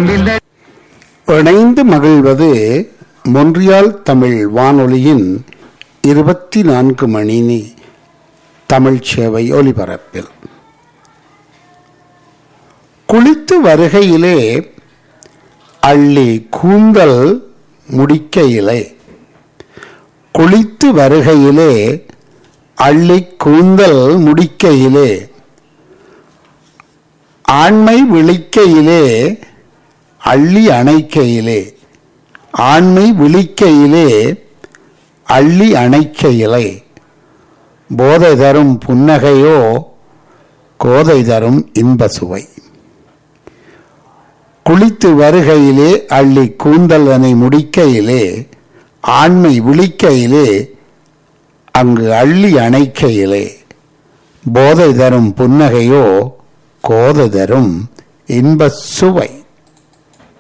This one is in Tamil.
சுகமில்லை இணைந்து மகிழ்வது மொன்றியால் தமிழ் வானொலியின் இருபத்தி நான்கு மணி நி- தமிழ் சேவை ஒலிபரப்பில் குளித்து வருகையிலே அள்ளி கூந்தல் முடிக்கையிலே குளித்து வருகையிலே அள்ளி கூந்தல் முடிக்கையிலே ஆண்மை விழிக்கையிலே அள்ளி அணைக்கையிலே ஆண்மை விழிக்கையிலே அள்ளி அணைக்கையிலே போதை தரும் புன்னகையோ கோதை தரும் இன்ப சுவை குளித்து வருகையிலே அள்ளி கூந்தலனை முடிக்கையிலே ஆண்மை விழிக்கையிலே அங்கு அள்ளி அணைக்கையிலே போதை தரும் புன்னகையோ கோதை தரும் இன்ப சுவை